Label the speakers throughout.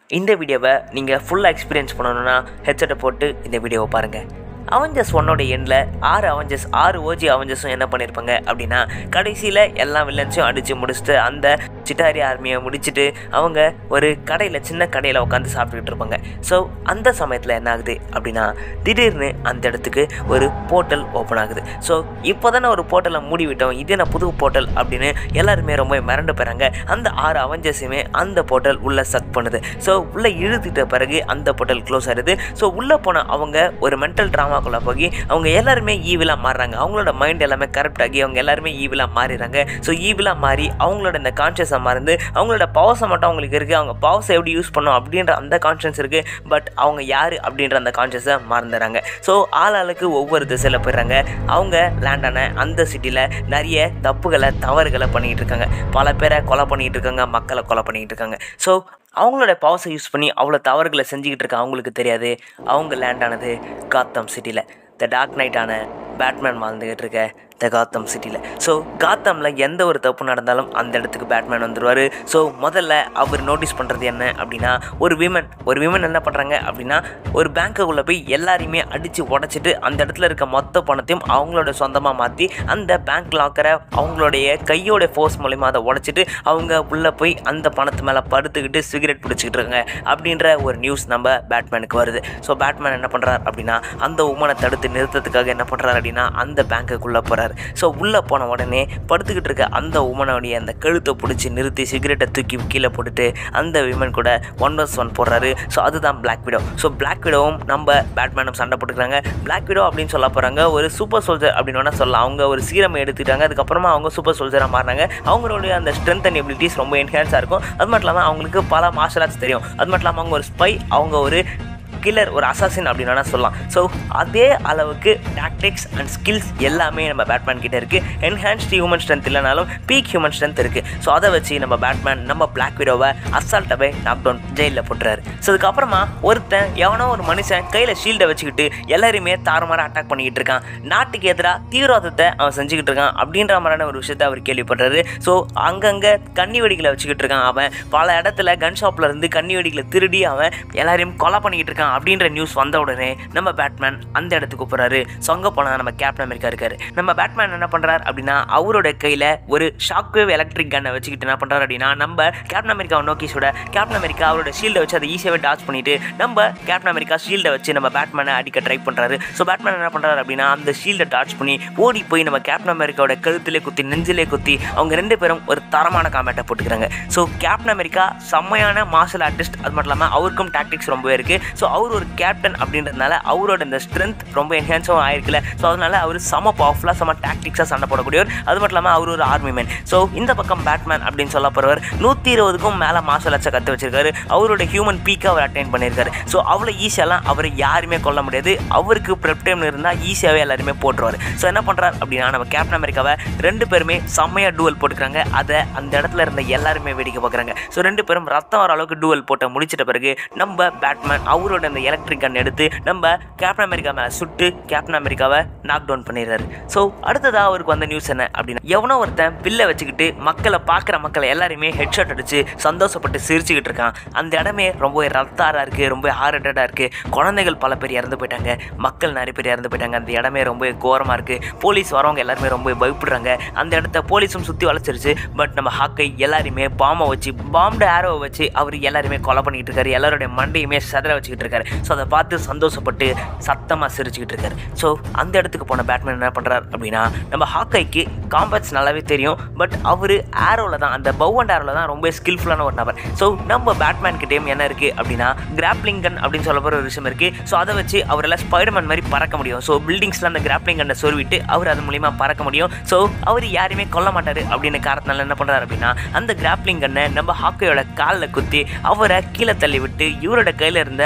Speaker 1: இந்த வீடியோவை நீங்கள் ஃபுல்லாக எக்ஸ்பீரியன்ஸ் பண்ணணும்னா ஹெட்செட்டை போட்டு இந்த வீடியோவை பாருங்கள் அவெஞ்சர்ஸ் ஒன்னோட எண்டில் ஆறு அவெஞ்சர்ஸ் ஆறு ஓஜி அவெஞ்சர்ஸும் என்ன பண்ணியிருப்பாங்க அப்படின்னா கடைசியில் எல்லா வில்லன்ஸையும் அடித்து முடிச்சுட்டு அந்த சிட்டாரி ஆர்மியை முடிச்சுட்டு அவங்க ஒரு கடையில் சின்ன கடையில் உட்காந்து சாப்பிட்டுக்கிட்டு இருப்பாங்க ஸோ அந்த சமயத்தில் என்ன ஆகுது அப்படின்னா திடீர்னு அந்த இடத்துக்கு ஒரு போர்ட்டல் ஓப்பன் ஆகுது ஸோ இப்போ தானே ஒரு போர்ட்டலை மூடி விட்டோம் இது என்ன புது போர்ட்டல் அப்படின்னு எல்லாருமே ரொம்ப மிரண்டு போகிறாங்க அந்த ஆறு அவெஞ்சர்ஸுமே அந்த போர்ட்டல் உள்ளே சக் பண்ணுது ஸோ உள்ளே இழுத்துட்ட பிறகு அந்த போர்ட்டல் க்ளோஸ் ஆகிடுது ஸோ உள்ளே போன அவங்க ஒரு மென்டல் ட்ராமாக்குள்ளே போய் அவங்க எல்லாருமே ஈவிலாக மாறுறாங்க அவங்களோட மைண்ட் எல்லாமே கரெக்ட் ஆகி அவங்க எல்லாருமே ஈவிலாக மாறிடுறாங்க ஸோ ஈவிலாக மாறி அவங்களோட இந்த கான்ஷியஸை மறந்து அவங்களோட பவர்ஸை மட்டும் அவங்களுக்கு இருக்குது அவங்க பவர்ஸை எப்படி யூஸ் பண்ணோம் அப்படின்ற அந்த கான்ஷியஸ் இருக்குது பட் அவங்க யார் அப்படின்ற அந்த கான்ஷியஸை மறந்துடுறாங்க ஸோ ஆள் ஆளுக்கு ஒவ்வொரு திசையில் போயிடுறாங்க அவங்க லேண்டான அந்த சிட்டியில் நிறைய தப்புகளை தவறுகளை பண்ணிக்கிட்டு இருக்காங்க பல பேரை கொலை பண்ணிக்கிட்டு இருக்காங்க மக்களை கொலை பண்ணிக்கிட்டு இருக்காங்க ஸோ அவங்களோட பவர்ஸை யூஸ் பண்ணி அவ்வளோ தவறுகளை செஞ்சுக்கிட்டு இருக்க அவங்களுக்கு தெரியாது அவங்க லேண்ட் ஆனது காத்தம் சிட்டியில் த டார்க் நைட்டான பேட்மேன் வாழ்ந்துக்கிட்டு இருக்க த காத்தம் சிட்டியில் ஸோ காத்தமில் எந்த ஒரு தப்பு நடந்தாலும் அந்த இடத்துக்கு பேட்மேன் வந்துடுவார் ஸோ முதல்ல அவர் நோட்டீஸ் பண்ணுறது என்ன அப்படின்னா ஒரு விமன் ஒரு விமன் என்ன பண்ணுறாங்க அப்படின்னா ஒரு பேங்க்குள்ளே போய் எல்லாரையுமே அடித்து உடச்சிட்டு அந்த இடத்துல இருக்க மொத்த பணத்தையும் அவங்களோட சொந்தமாக மாற்றி அந்த பேங்க் லாக்கரை அவங்களுடைய கையோட ஃபோர்ஸ் மூலிமா அதை உடச்சிட்டு அவங்க உள்ளே போய் அந்த பணத்து மேலே படுத்துக்கிட்டு சிகரெட் பிடிச்சிக்கிட்டு இருக்காங்க அப்படின்ற ஒரு நியூஸ் நம்ம பேட்மேனுக்கு வருது ஸோ பேட்மேன் என்ன பண்ணுறாரு அப்படின்னா அந்த உமனை தடுத்து நிறுத்தத்துக்காக என்ன பண்ணுறாரு அப்படின்னா அந்த பேங்க்குள்ளே போகிறார் ஸோ உள்ளே போன உடனே படுத்துக்கிட்டு இருக்க அந்த உமனுடைய அந்த கழுத்தை பிடிச்சி நிறுத்தி சிகரெட்டை தூக்கி கீழே போட்டுட்டு அந்த விமன் கூட ஒன் வர்ஸ் ஒன் போடுறாரு ஸோ அதுதான் பிளாக் விடோ ஸோ பிளாக் விடோவும் நம்ம பேட்மேனும் சண்டை போட்டுக்கிறாங்க பிளாக் விடோ அப்படின்னு சொல்ல போகிறாங்க ஒரு சூப்பர் சோல்ஜர் அப்படின்னு வேணால் சொல்லலாம் அவங்க ஒரு சீரம் எடுத்துட்டாங்க அதுக்கப்புறமா அவங்க சூப்பர் சோல்ஜராக மாறினாங்க அவங்களுடைய அந்த ஸ்ட்ரென்த் அண்ட் எபிலிட்டிஸ் ரொம்ப என்ஹான்ஸாக இருக்கும் அது மட்டும் இல்லாமல் அவங்களுக்கு பல மார்ஷல் ஆர்ட்ஸ் தெரியும் அது மட்டும் இல்லாமல் அவங்க ஒரு ஸ்பை அவங்க ஒரு கில்லர் ஒரு அசாசின் அப்படின்னு வேணால் சொல்லலாம் ஸோ அதே அளவுக்கு டாக்டிக்ஸ் அண்ட் ஸ்கில்ஸ் எல்லாமே நம்ம பேட்மேன் கிட்ட இருக்குது என்ஹான்ஸ்ட் ஹியூமன் ஸ்ட்ரென்த் இல்லைனாலும் பீக் ஹியூமன் ஸ்ட்ரென்த் இருக்குது ஸோ அதை வச்சு நம்ம பேட்மேன் நம்ம பிளாக் விடோவை அசால்ட்டாகவே நாக் டவுன் ஜெயிலில் போட்டுறாரு ஸோ அதுக்கப்புறமா ஒருத்தன் எவனோ ஒரு மனுஷன் கையில் ஷீல்டை வச்சுக்கிட்டு எல்லாரையுமே தாறுமாற அட்டாக் பண்ணிக்கிட்டு இருக்கான் நாட்டுக்கு எதிராக தீவிரவாதத்தை அவன் செஞ்சுக்கிட்டு இருக்கான் அப்படின்ற மாதிரியான ஒரு விஷயத்தை அவர் கேள்விப்படுறாரு ஸோ அங்கங்கே கண்ணி வெடிகளை வச்சுக்கிட்டு இருக்கான் அவன் பல இடத்துல கன் ஷாப்பில் இருந்து கண்ணி வெடிகளை திருடி அவன் எல்லாரையும் கொலை பண்ணிக்கிட்டு இருக்கான் அப்படின்ற நியூஸ் வந்த உடனே நம்ம பேட்மேன் அந்த இடத்துக்கு போகிறாரு சொங்க போனால் நம்ம கேப்டன் அமெரிக்கா இருக்காரு நம்ம பேட்மேன் என்ன பண்ணுறாரு அப்படின்னா அவரோட கையில் ஒரு ஷாக் வேவ் எலக்ட்ரிக் கன்னை வச்சுக்கிட்டு என்ன பண்ணுறாரு அப்படின்னா நம்ம கேப்டன் அமெரிக்காவை நோக்கி சுட கேப்டன் அமெரிக்கா அவரோட ஷீல்டை வச்சு அதை ஈஸியாகவே டாச் பண்ணிட்டு நம்ம கேப்டன் அமெரிக்கா ஷீல்டை வச்சு நம்ம பேட்மேனை அடிக்க ட்ரை பண்ணுறாரு ஸோ பேட்மேன் என்ன பண்ணுறாரு அப்படின்னா அந்த ஷீல்டை டாச் பண்ணி ஓடி போய் நம்ம கேப்டன் அமெரிக்காவோட கழுத்திலே குத்தி நெஞ்சிலே குத்தி அவங்க ரெண்டு பேரும் ஒரு தரமான காமெட்டை போட்டுக்கிறாங்க ஸோ கேப்டன் அமெரிக்கா செம்மையான மார்ஷல் ஆர்டிஸ்ட் அது மட்டும் இல்லாமல் அவருக்கும் டாக்டிக்ஸ் ரொம்பவே இருக்குது ஸோ அவர் ஒரு கேப்டன் அப்படின்றதுனால அவரோட இந்த ஸ்ட்ரென்த் ரொம்ப என்ஹான்ஸும் ஆயிருக்குல்ல ஸோ அதனால அவர் செம பவர்ஃபுல்லாக செம டாக்டிக்ஸாக சண்டை போடக்கூடியவர் அது மட்டும் இல்லாமல் அவர் ஒரு ஆர்மி மேன் ஸோ இந்த பக்கம் பேட்மேன் அப்படின்னு சொல்ல போகிறவர் நூற்றி இருபதுக்கும் மேலே மார்ஷல் ஆர்ட்ஸை கற்று வச்சிருக்காரு அவரோட ஹியூமன் பீக்கை அவர் அட்டைன் பண்ணியிருக்காரு ஸோ அவ்வளோ ஈஸியாலாம் அவரை யாருமே கொல்ல முடியாது அவருக்கு ப்ரெப் டைம் இருந்தால் ஈஸியாகவே எல்லாருமே போட்டுருவார் ஸோ என்ன பண்ணுறாரு அப்படின்னா நம்ம கேப்டன் அமெரிக்காவை ரெண்டு பேருமே செம்மையாக டூவல் போட்டுக்கிறாங்க அதை அந்த இடத்துல இருந்த எல்லாருமே வேடிக்கை பார்க்குறாங்க ஸோ ரெண்டு பேரும் ரத்தம் வர அளவுக்கு டூவல் போட்ட முடிச்சிட்ட பிறகு நம்ம பேட்மேன் அவரோட அந்த எலக்ட்ரிக் கன் எடுத்து நம்ம கேப்டன் அமெரிக்கா மேலே சுட்டு கேப்டன் அமெரிக்காவை நாக் டவுன் பண்ணிடுறாரு ஸோ அடுத்ததாக அவருக்கு வந்த நியூஸ் என்ன அப்படின்னா எவனோ ஒருத்தன் பில்லை வச்சுக்கிட்டு மக்களை பார்க்குற மக்களை எல்லாருமே ஹெட்ஷாட் அடித்து சந்தோஷப்பட்டு சிரிச்சுக்கிட்டு இருக்கான் அந்த இடமே ரொம்ப ரத்தாராக இருக்குது ரொம்ப ஹார்ட்டடாக இருக்குது குழந்தைகள் பல பேர் இறந்து போயிட்டாங்க மக்கள் நிறைய பேர் இறந்து போயிட்டாங்க அந்த இடமே ரொம்ப கோரமாக இருக்குது போலீஸ் வரவங்க எல்லாருமே ரொம்ப பயப்படுறாங்க அந்த இடத்த போலீஸும் சுற்றி வளைச்சிருச்சு பட் நம்ம ஹாக்கை எல்லாரையுமே பாம்பை வச்சு பாம்பு ஆரோவை வச்சு அவர் எல்லாருமே கொலை பண்ணிக்கிட்டு இருக்காரு எல்லாருடைய மண்டையுமே சதற வச்சுக்கிட்டு இருக்காரு ஸோ அதை பார்த்து சந்தோஷப்பட்டு சத்தமாக சிரிச்சுக்கிட்டு இருக்காரு ஸோ அந்த இடத்துக்கு போன பேட்மேன் என்ன பண்ணுறாரு அப்படின்னா நம்ம ஹாக்கைக்கு காம்பேட்ஸ் நல்லாவே தெரியும் பட் அவர் ஆரோவில் தான் அந்த பவ் அண்ட் ஆரோவில் தான் ரொம்ப ஸ்கில்ஃபுல்லான ஒரு நபர் ஸோ நம்ம பேட்மேன் கிட்டேயும் என்ன இருக்குது அப்படின்னா கிராப்ளிங் கன் அப்படின்னு சொல்ல போகிற ஒரு விஷயம் இருக்குது ஸோ அதை வச்சு அவரெல்லாம் ஸ்பைடர்மேன் மாதிரி பறக்க முடியும் ஸோ பில்டிங்ஸில் அந்த கிராப்ளிங் கன்னை சொருவிட்டு அவர் அது மூலிமா பறக்க முடியும் ஸோ அவர் யாரையுமே கொல்ல மாட்டார் அப்படின்னு காரணத்தினால என்ன பண்ணுறாரு அப்படின்னா அந்த கிராப்ளிங் கன்னை நம்ம ஹாக்கையோட காலில் குத்தி அவரை கீழே தள்ளி விட்டு இவரோட கையில் இருந்த அந்த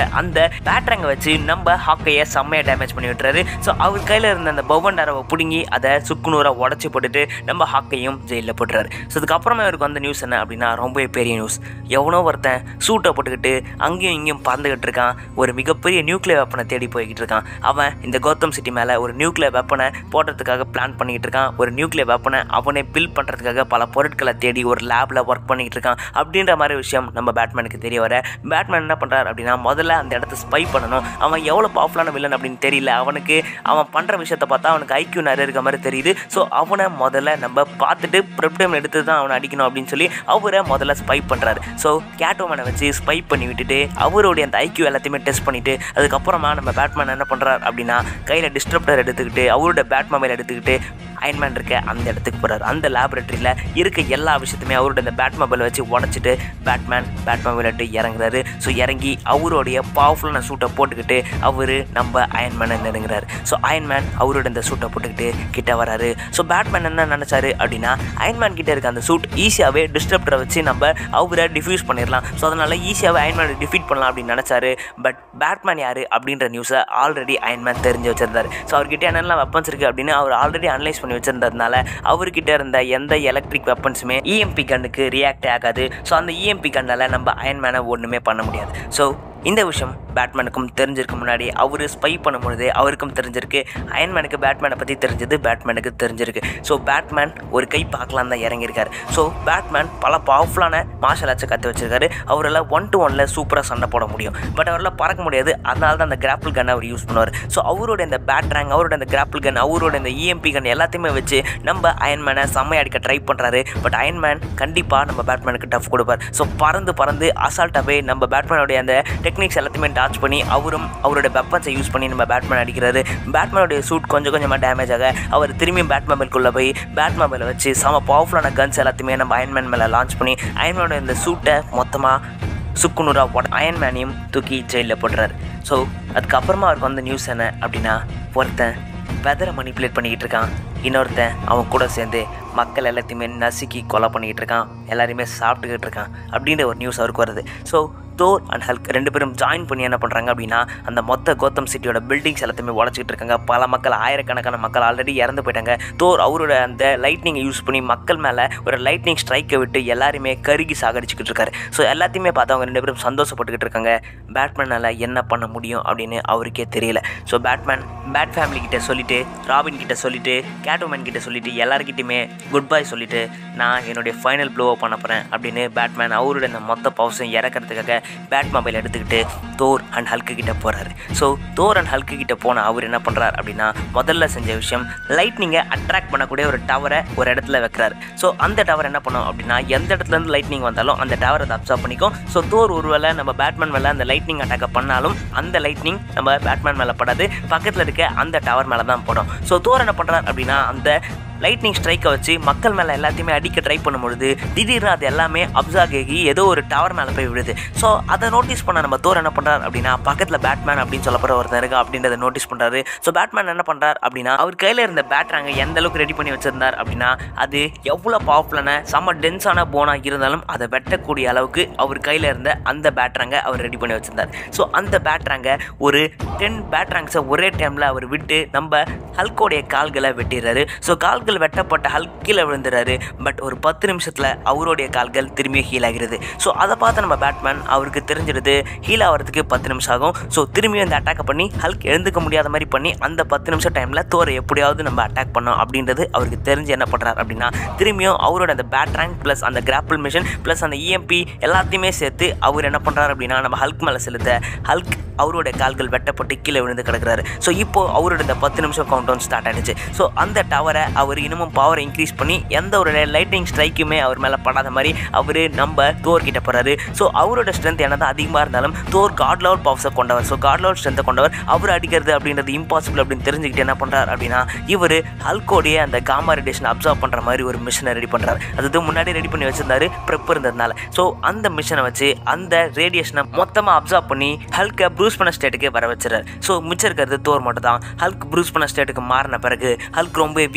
Speaker 1: பேட்ரங்க வச்சு நம்ம ஹாக்கையை செம்மையாக டேமேஜ் பண்ணி விட்டுறாரு ஸோ அவர் கையில் இருந்த அந்த பவண்டாரவை பிடுங்கி அதை சுக்குநூறாக உடச்சி போட்டுட்டு நம்ம ஹாக்கையும் ஜெயிலில் போட்டுறாரு ஸோ அதுக்கப்புறமா இவருக்கு வந்த நியூஸ் என்ன அப்படின்னா ரொம்பவே பெரிய நியூஸ் எவனோ ஒருத்தன் சூட்டை போட்டுக்கிட்டு அங்கேயும் இங்கேயும் பறந்துக்கிட்டு இருக்கான் ஒரு மிகப்பெரிய நியூக்ளியர் வெப்பனை தேடி போய்கிட்டு இருக்கான் அவன் இந்த கௌதம் சிட்டி மேலே ஒரு நியூக்ளியர் வெப்பனை போடுறதுக்காக பிளான் பண்ணிக்கிட்டு இருக்கான் ஒரு நியூக்ளியர் வெப்பனை அவனே பில்ட் பண்ணுறதுக்காக பல பொருட்களை தேடி ஒரு லேபில் ஒர்க் பண்ணிக்கிட்டு இருக்கான் அப்படின்ற மாதிரி விஷயம் நம்ம பேட்மேனுக்கு தெரிய வர பேட்மேன் என்ன பண்ணுறாரு அப்படின்னா முதல்ல அந்த இடத்த ஸ்பை பண்ணணும் அவன் எவ்வளோ பவர்ஃபுல்லான வில்லன் அப்படின்னு தெரியல அவனுக்கு அவன் பண்ணுற விஷயத்தை பார்த்தா அவனுக்கு ஐக்கியூ நிறைய இருக்க மாதிரி தெரியுது ஸோ அவனை முதல்ல நம்ம பார்த்துட்டு ப்ரெப்டம் எடுத்து தான் அவனை அடிக்கணும் அப்படின்னு சொல்லி அவரை முதல்ல ஸ்பை பண்ணுறாரு ஸோ கேட்டோமனை வச்சு ஸ்பை பண்ணி விட்டுட்டு அவருடைய அந்த ஐக்கியூ எல்லாத்தையுமே டெஸ்ட் பண்ணிவிட்டு அதுக்கப்புறமா நம்ம பேட்மேன் என்ன பண்ணுறாரு அப்படின்னா கையில் டிஸ்டர்ப்டர் எடுத்துக்கிட்டு அவரோட பேட் மொபைல் எடுத்துக்கிட்டு அயன்மேன் இருக்க அந்த இடத்துக்கு போகிறார் அந்த லேபரேட்டரியில் இருக்க எல்லா விஷயத்தையுமே அவரோட அந்த பேட் மொபைல் வச்சு உடச்சிட்டு பேட்மேன் பேட் மொபைல் விட்டு இறங்குறாரு ஸோ இறங்கி அவருடைய பவர்ஃபுல்லான சூட்டை போட்டுக்கிட்டு அவர் நம்ம அயன்மேனை நெருங்குறாரு ஸோ அயன்மேன் அவரோட இந்த சூட்டை போட்டுக்கிட்டு கிட்ட வராரு ஸோ பேட்மேன் என்ன நினச்சாரு அப்படின்னா அயன்மேன் கிட்ட இருக்க அந்த சூட் ஈஸியாகவே டிஸ்டர்ப்டரை வச்சு நம்ம அவரை டிஃப்யூஸ் பண்ணிடலாம் ஸோ அதனால் ஈஸியாகவே அயன்மேனை டிஃபீட் பண்ணலாம் அப்படின்னு நினச்சாரு பட் பேட்மேன் யார் அப்படின்ற நியூஸை ஆல்ரெடி அயன்மேன் தெரிஞ்சு வச்சிருந்தாரு ஸோ அவர்கிட்ட என்னெல்லாம் வெப்பன்ஸ் இருக்குது அப்படின்னு அவர் ஆல்ரெடி அனலைஸ் பண்ணி வச்சிருந்ததுனால அவர்கிட்ட இருந்த எந்த எலக்ட்ரிக் வெப்பன்ஸுமே இஎம்பி கன்னுக்கு ரியாக்ட் ஆகாது ஸோ அந்த இஎம்பி கன்னால் நம்ம அயன்மேனை ஒன்றுமே பண்ண முடியாது ஸோ இந்த விஷயம் பேட்மேனுக்கும் தெரிஞ்சிருக்கு முன்னாடி அவர் ஸ்பை பண்ணும்பொழுது அவருக்கும் தெரிஞ்சிருக்கு அயன்மேனுக்கு பேட்மேனை பற்றி தெரிஞ்சது பேட்மேனுக்கு தெரிஞ்சிருக்கு ஸோ பேட்மேன் ஒரு கை பார்க்கலாம் தான் இறங்கியிருக்காரு ஸோ பேட்மேன் பல பவர்ஃபுல்லான மார்ஷல் ஆர்ட்ஸை கற்று வச்சிருக்காரு அவரால் ஒன் டு ஒனில் சூப்பராக சண்டை போட முடியும் பட் அவரால் பறக்க முடியாது அதனால தான் அந்த கிராப்பிள் கன் அவர் யூஸ் பண்ணுவார் ஸோ அவரோட இந்த பேட் ரேங்க் அவரோட இந்த கிராப்பிள் கன் அவரோட இந்த இஎம்பி கன் எல்லாத்தையுமே வச்சு நம்ம அயன்மேனை செம்மையை அடிக்க ட்ரை பண்ணுறாரு பட் அயன்மேன் கண்டிப்பாக நம்ம பேட்மேனுக்கு டஃப் கொடுப்பார் ஸோ பறந்து பறந்து அசால்ட்டாகவே நம்ம பேட்மேனுடைய அந்த டெக்னிக்ஸ் எல்லாத்தையுமே டாச் பண்ணி அவரும் அவரோட வெப்பன்ஸை யூஸ் பண்ணி நம்ம பேட்மேன் அடிக்கிறாரு பேட்மேனுடைய சூட் கொஞ்சம் கொஞ்சமாக டேமேஜ் ஆக அவர் திரும்பி பேட் மொபைல்குள்ளே போய் பேட் மொபைலை வச்சு செம பவர்ஃபுல்லான கன்ஸ் எல்லாத்தையுமே நம்ம அயன்மேன் மேலே லான்ச் பண்ணி அயன்மேனோட இந்த சூட்டை மொத்தமாக சுக்குநூறா உட அயன்மேனையும் தூக்கி ஜெயிலில் போடுறாரு ஸோ அதுக்கப்புறமா அவருக்கு வந்த நியூஸ் என்ன அப்படின்னா ஒருத்தன் வெதரை மணிப்புலேட் பண்ணிக்கிட்டு இருக்கான் இன்னொருத்தன் அவன் கூட சேர்ந்து மக்கள் எல்லாத்தையுமே நசுக்கி கொலை பண்ணிக்கிட்டு இருக்கான் எல்லாரையுமே சாப்பிட்டுக்கிட்டு இருக்கான் அப்படின்ற ஒரு நியூஸ் அவருக்கு வருது ஸோ தோர் அண்ட் ஹல்க் ரெண்டு பேரும் ஜாயின் பண்ணி என்ன பண்ணுறாங்க அப்படின்னா அந்த மொத்த கோத்தம் சிட்டியோட பில்டிங்ஸ் எல்லாத்தையுமே உடச்சிக்கிட்டு இருக்காங்க பல மக்கள் ஆயிரக்கணக்கான மக்கள் ஆல்ரெடி இறந்து போயிட்டாங்க தோர் அவரோட அந்த லைட்னிங்கை யூஸ் பண்ணி மக்கள் மேலே ஒரு லைட்னிங் ஸ்ட்ரைக்கை விட்டு எல்லாருமே கருகி சாகடிச்சுக்கிட்டு இருக்காரு ஸோ எல்லாத்தையுமே பார்த்து அவங்க ரெண்டு பேரும் சந்தோஷப்பட்டுக்கிட்டு இருக்காங்க பேட்மேனால் என்ன பண்ண முடியும் அப்படின்னு அவருக்கே தெரியல ஸோ பேட்மேன் பேட் ஃபேமிலி கிட்ட சொல்லிட்டு ராபின் கிட்ட சொல்லிட்டு கேட்வுமேன் கிட்ட சொல்லிட்டு எல்லாருக்கிட்டையுமே குட் பை சொல்லிட்டு நான் என்னுடைய ஃபைனல் ப்ளோவை பண்ண போகிறேன் அப்படின்னு பேட்மேன் அவரோட இந்த மொத்த பவர்ஸையும் இறக்கிறதுக்காக பேட் மொபைல் எடுத்துக்கிட்டு தோர் அண்ட் ஹல்க்கு கிட்ட போகிறாரு ஸோ தோர் அண்ட் ஹல்க்கு கிட்ட போன அவர் என்ன பண்ணுறாரு அப்படின்னா முதல்ல செஞ்ச விஷயம் லைட்னிங்கை அட்ராக்ட் பண்ணக்கூடிய ஒரு டவரை ஒரு இடத்துல வைக்கிறாரு ஸோ அந்த டவர் என்ன பண்ணும் அப்படின்னா எந்த இடத்துல இருந்து லைட்னிங் வந்தாலும் அந்த டவரை அதை அப்சர்வ் பண்ணிக்கும் ஸோ தோர் ஒருவேளை நம்ம பேட்மேன் மேலே அந்த லைட்னிங் அட்டாக்கை பண்ணாலும் அந்த லைட்னிங் நம்ம பேட்மேன் மேலே படாது பக்கத்தில் இருக்க அந்த டவர் மேலே தான் போடும் ஸோ தோர் என்ன பண்ணுறாரு அப்படின்னா அந்த லைட்னிங் ஸ்ட்ரைக்கை வச்சு மக்கள் மேலே எல்லாத்தையுமே அடிக்க ட்ரை பண்ணும்பொழுது திடீர்னு அது எல்லாமே அப்சார்வ் ஆகி ஏதோ ஒரு டவர் மேலே போய் விடுது ஸோ அதை நோட்டீஸ் பண்ண நம்ம தோர் என்ன பண்ணுறாரு அப்படின்னா பக்கத்தில் பேட்மேன் அப்படின்னு சொல்லப்படுற ஒருத்தர் இருக்கு அப்படின்றத நோட்டீஸ் பண்ணுறாரு ஸோ பேட்மேன் என்ன பண்ணுறாரு அப்படின்னா அவர் கையில் இருந்த பேட்ராங்க எந்த அளவுக்கு ரெடி பண்ணி வச்சிருந்தார் அப்படின்னா அது எவ்வளோ பவர்ஃபுல்லான செம்ம டென்ஸான போனாக இருந்தாலும் அதை வெட்டக்கூடிய அளவுக்கு அவர் கையில் இருந்த அந்த பேட்ராங்க அவர் ரெடி பண்ணி வச்சிருந்தார் ஸோ அந்த பேட்ராங்க ஒரு டென் பேட்ராங்ஸை ஒரே டைமில் அவர் விட்டு நம்ம ஹல்கோடைய கால்களை வெட்டிடுறாரு ஸோ கால்கள் வெட்டப்பட்ட ஹல்க் கீழே விழுந்துறாரு பட் ஒரு பத்து நிமிஷத்தில் அவருடைய கால்கள் திரும்பியும் ஹீல் ஆகிறது ஸோ அதை பார்த்து நம்ம பேட்மேன் அவருக்கு தெரிஞ்சிடுது ஹீல் ஆகிறதுக்கு பத்து நிமிஷம் ஆகும் ஸோ திரும்பியும் இந்த அட்டாக்கை பண்ணி ஹல்க் எழுந்துக்க முடியாத மாதிரி பண்ணி அந்த பத்து நிமிஷம் டைமில் தோரை எப்படியாவது நம்ம அட்டாக் பண்ணோம் அப்படின்றது அவருக்கு தெரிஞ்சு என்ன பண்ணுறாரு அப்படின்னா திரும்பியும் அவரோட அந்த பேட் ரேங்க் ப்ளஸ் அந்த கிராப்பிள் மிஷின் ப்ளஸ் அந்த இஎம்பி எல்லாத்தையுமே சேர்த்து அவர் என்ன பண்ணுறாரு அப்படின்னா நம்ம ஹல்க் மேலே செலுத்த ஹல்க் அவரோட கால்கள் வெட்டப்பட்டு கீழே விழுந்து கிடக்குறாரு ஸோ இப்போ அவரோட இந்த பத்து நிமிஷம் கவுண்ட் டவுன் ஸ்டார்ட் ஆயிடுச்சு ஸோ அந்த டவரை அவர் இன்னமும் பவரை இன்க்ரீஸ் பண்ணி எந்த ஒரு லைட்டிங் ஸ்ட்ரைக்குமே அவர் மேலே படாத மாதிரி அவர் நம்ம தோர் கிட்ட போகிறாரு ஸோ அவரோட ஸ்ட்ரென்த் என்னதான் அதிகமாக இருந்தாலும் தோர் காட் லெவல் பவர்ஸை கொண்டவர் ஸோ காட் லெவல் ஸ்ட்ரென்த்தை கொண்டவர் அவர் அடிக்கிறது அப்படின்றது இம்பாசிபிள் அப்படின்னு தெரிஞ்சுக்கிட்டு என்ன பண்ணுறாரு அப்படின்னா இவர் ஹல்கோடைய அந்த காமா ரேடியேஷன் அப்சர்வ் பண்ணுற மாதிரி ஒரு மிஷினை ரெடி பண்ணுறாரு அது முன்னாடி ரெடி பண்ணி வச்சிருந்தாரு ப்ரெப் இருந்ததுனால ஸோ அந்த மிஷினை வச்சு அந்த ரேடியேஷனை மொத்தமாக அப்சர்வ் பண்ணி ஹல்கை ப்ரூஸ் பண்ண ஸ்டேட்டுக்கு வர வச்சிடறாரு ஸோ மிச்சம் இருக்கிறது தோர் மட்டும் தான் ஹல்க் ப்ரூஸ் பண்ண ஸ்டேட்டுக்கு மாறின பிறகு ஹல்க் ரொம்ப வீக்காக மாறி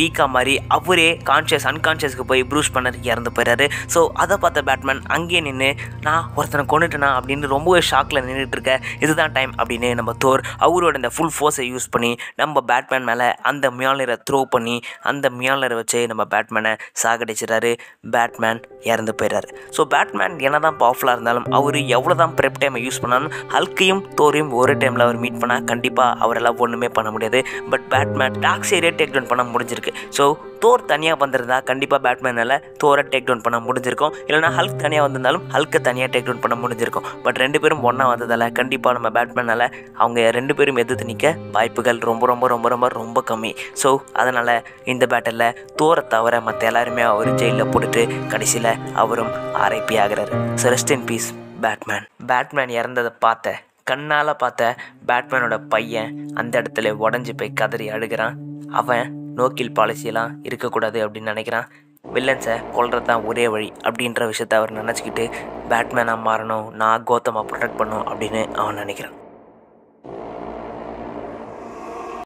Speaker 1: மாதிரி அவரே கான்ஷியஸ் அன்கான்ஷியஸ்க்கு போய் ப்ரூஸ் பண்ணர் இறந்து போயிறாரு ஸோ அதை பார்த்த பேட்மேன் அங்கேயே நின்று நான் ஒருத்தனை கொண்டுட்டேனா அப்படின்னு ரொம்பவே ஷாக்கில் நின்றுட்டு இருக்க இதுதான் டைம் அப்படின்னு நம்ம தோர் அவரோட இந்த ஃபுல் ஃபோர்ஸை யூஸ் பண்ணி நம்ம பேட்மேன் மேலே அந்த மியாலரை த்ரோ பண்ணி அந்த மியாலரை வச்சு நம்ம பேட்மேனை சாகடிச்சிடறாரு பேட்மேன் இறந்து போயிடுறாரு ஸோ பேட்மேன் என்ன தான் பவர்ஃபுல்லாக இருந்தாலும் அவர் எவ்வளோ தான் ப்ரெப் டைமை யூஸ் பண்ணாலும் ஹல்கையும் தோரையும் ஒரு டைமில் அவர் மீட் பண்ணால் கண்டிப்பாக அவரெல்லாம் ஒன்றுமே பண்ண முடியாது பட் பேட்மேன் டாக் சைடே டேக் டவுன் பண்ண முடிஞ்சிருக்கு ஸோ தோர் தனியாக வந்திருந்தா கண்டிப்பாக பேட்மேனால் தோரை டேக் டவுன் பண்ண முடிஞ்சிருக்கும் இல்லைனா ஹல்க் தனியாக வந்திருந்தாலும் ஹல்க்கை தனியாக டேக் டவுன் பண்ண முடிஞ்சிருக்கும் பட் ரெண்டு பேரும் ஒன்றா வந்ததால் கண்டிப்பாக நம்ம பேட்மேனால் அவங்க ரெண்டு பேரும் எதிர்த்து நிற்க வாய்ப்புகள் ரொம்ப ரொம்ப ரொம்ப ரொம்ப ரொம்ப கம்மி ஸோ அதனால் இந்த பேட்டலில் தோரை தவிர மற்ற எல்லாருமே அவர் ஜெயிலில் போட்டுட்டு கடைசியில் அவரும் ஆர்ஐபி ஆகிறாரு so rest in peace Batman Batman இறந்ததை பார்த்த கண்ணால் பார்த்த பேட்மேனோட பையன் அந்த இடத்துல உடஞ்சி போய் கதறி அழுகிறான் அவன் நோக்கில் பாலிசியெல்லாம் இருக்கக்கூடாது அப்படின்னு நினைக்கிறான் வில்லன்ஸை கொல்றது தான் ஒரே வழி அப்படின்ற விஷயத்த அவர் நினச்சிக்கிட்டு பேட்மேனாக மாறணும் நான் கோத்தமாக ப்ரொடெக்ட் பண்ணும் அப்படின்னு அவன் நினைக்கிறான்